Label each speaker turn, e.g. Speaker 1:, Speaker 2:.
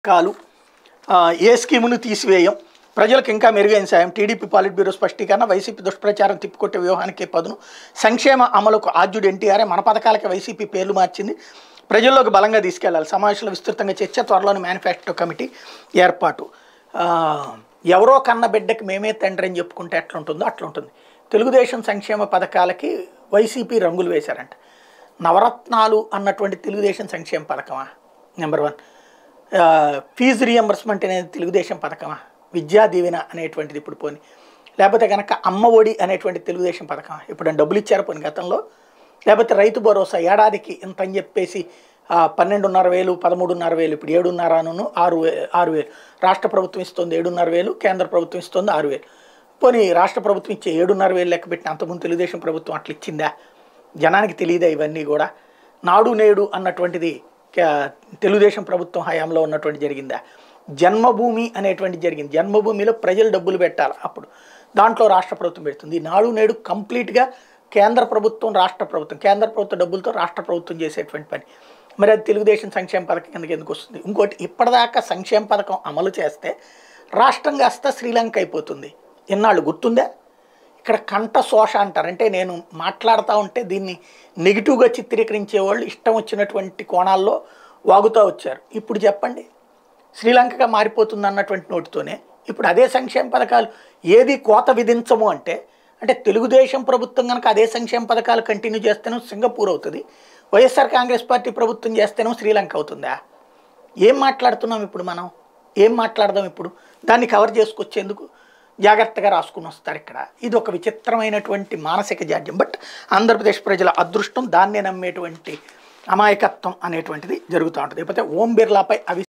Speaker 1: కాలు ఆ, ఏ స్కీమును తీసివేయం ప్రజలకు ఇంకా మెరుగైన సాయం టీడీపీ పాలిట్ బ్యూరో స్పష్టీకరణ వైసీపీ దుష్ప్రచారం తిప్పికొట్టే వ్యూహానికి పదును సంక్షేమ అమలుకు ఆద్యుడు ఎన్టీఆర్ఏ మన పథకాలకి వైసీపీ పేర్లు మార్చింది ప్రజల్లోకి బలంగా తీసుకెళ్లాలి సమావేశంలో విస్తృతంగా చర్చ త్వరలోని మేనిఫెస్టో కమిటీ ఏర్పాటు ఆ, ఎవరో కన్న బిడ్డకి మేమే తండ్రి అని చెప్పుకుంటే ఎట్లుంటుందో అట్లుంటుంది తెలుగుదేశం సంక్షేమ పథకాలకి వైసీపీ రంగులు వేశారంట నవరత్నాలు అన్నటువంటి తెలుగుదేశం సంక్షేమ పథకమా నెంబర్ వన్ ఆ, ఫీజు రియంబర్స్మెంట్ అనేది తెలుగుదేశం పథకమా విద్యా దీవెన అనేటువంటిది ఇప్పుడు పోని లేకపోతే కనుక అమ్మ ఒడి అనేటువంటి తెలుగుదేశం పథకమా ఇప్పుడు డబ్బులు ఇచ్చారు పోని గతంలో లేకపోతే రైతు భరోసా ఏడాదికి ఇంత అని చెప్పేసి ఆ, పన్నెండున్నర వేలు పదమూడున్నర వేలు ఇప్పుడు ఏడున్నరను ఆరు వే ఆరు వేలు రాష్ట్ర ప్రభుత్వం ఇస్తుంది ఏడున్నర వేలు కేంద్ర ప్రభుత్వం ఇస్తుంది ఆరు వేలు పోనీ రాష్ట్ర ప్రభుత్వం ఇచ్చే ఏడున్నర వేలు లెక్క పెట్టిన అంతకుముందు తెలుగుదేశం ప్రభుత్వం అట్లా ఇచ్చిందా జనానికి తెలియదా ఇవన్నీ కూడా నాడు నేడు అన్నటువంటిది క- తెలుగుదేశం ప్రభుత్వం హయాంలో ఉన్నటువంటి జరిగిందా జన్మభూమి అనేటువంటి జరిగింది జన్మభూమిలో ప్రజలు డబ్బులు పెట్టాలి అప్పుడు దాంట్లో రాష్ట్ర ప్రభుత్వం పెడుతుంది ఈ నాడు నేడు కంప్లీట్గా కేంద్ర ప్రభుత్వం రాష్ట్ర ప్రభుత్వం కేంద్ర ప్రభుత్వ డబ్బులతో రాష్ట్ర ప్రభుత్వం చేసేటువంటి పని మరి అది తెలుగుదేశం సంక్షేమ పథకం కిందకి ఎందుకు వస్తుంది ఇంకోటి ఇప్పటిదాకా సంక్షేమ పథకం అమలు చేస్తే రాష్ట్రం కాస్త శ్రీలంక అయిపోతుంది ఇన్నాళ్ళు గుర్తుందా ఇక్కడ కంఠ శోష అంటారు అంటే నేను మాట్లాడుతూ ఉంటే దీన్ని నెగిటివ్గా చిత్రీకరించే వాళ్ళు ఇష్టం వచ్చినటువంటి కోణాల్లో వాగుతూ వచ్చారు ఇప్పుడు చెప్పండి శ్రీలంకగా మారిపోతుంది అన్నటువంటి నోటితోనే ఇప్పుడు అదే సంక్షేమ పథకాలు ఏది కోత విధించము అంటే అంటే తెలుగుదేశం ప్రభుత్వం కనుక అదే సంక్షేమ పథకాలు కంటిన్యూ చేస్తేనే సింగపూర్ అవుతుంది వైఎస్ఆర్ కాంగ్రెస్ పార్టీ ప్రభుత్వం చేస్తేనే శ్రీలంక అవుతుందా ఏం మాట్లాడుతున్నాం ఇప్పుడు మనం ఏం మాట్లాడదాం ఇప్పుడు దాన్ని కవర్ చేసుకొచ్చేందుకు జాగ్రత్తగా రాసుకుని వస్తారు ఇక్కడ ఇది ఒక విచిత్రమైనటువంటి మానసిక జాడ్యం బట్ ఆంధ్రప్రదేశ్ ప్రజల అదృష్టం దాన్నే నమ్మేటువంటి అమాయకత్వం అనేటువంటిది జరుగుతూ ఉంటుంది లేకపోతే ఓం బిర్లాపై అవి